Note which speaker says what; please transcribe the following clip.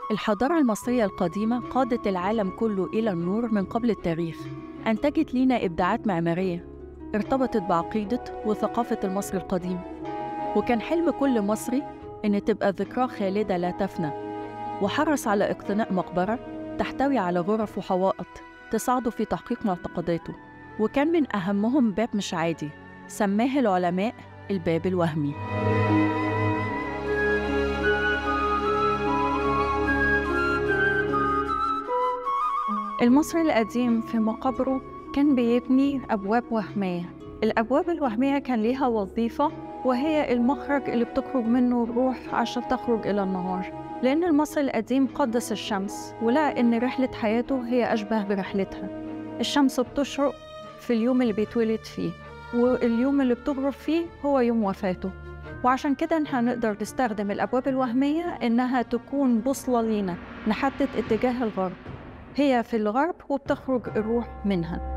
Speaker 1: الحضارة المصرية القديمة قادت العالم كله إلى النور من قبل التاريخ أنتجت لنا إبداعات معمارية ارتبطت بعقيدة وثقافة المصري القديم وكان حلم كل مصري إن تبقى ذكراه خالدة لا تفنى وحرص على اقتناء مقبرة تحتوي على غرف وحوائط تساعده في تحقيق معتقداته وكان من أهمهم باب مش عادي سماه العلماء الباب الوهمي
Speaker 2: المصري القديم في مقابره كان بيبني أبواب وهمية الأبواب الوهمية كان ليها وظيفة وهي المخرج اللي بتخرج منه الروح عشان تخرج إلى النهار لأن المصري القديم قدس الشمس ولقى إن رحلة حياته هي أشبه برحلتها الشمس بتشرق في اليوم اللي بيتولد فيه واليوم اللي بتغرب فيه هو يوم وفاته وعشان كده هنقدر نستخدم الأبواب الوهمية إنها تكون بوصلة لينا نحدد اتجاه الغرب هي في الغرب وبتخرج الروح منها